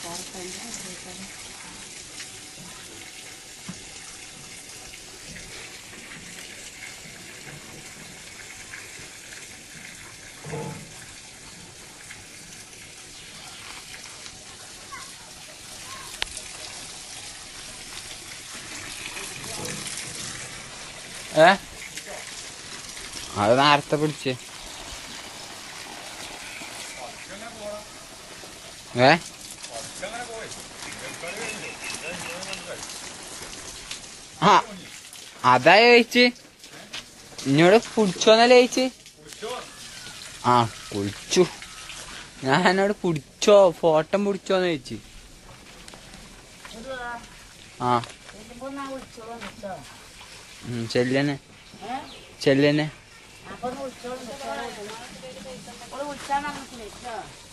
ഏ അത് നേരത്തെ പിടിച്ച് ഏ ആ അതാ ചോദിച്ച് എന്നോട് പിടിച്ചോന്നല്ലേ ചോദിച്ച് ആ കുളിച്ചു ഞാൻ എന്നോട് പിടിച്ചോ ഫോട്ടം പിടിച്ചോന്ന് ചോദിച്ചു ആ ഉം, ചെല്ലനെ ചെല്ലനെ അപ്പൊ വിളിച്ചോളൂ വിളിച്ചാൽ നമുക്ക്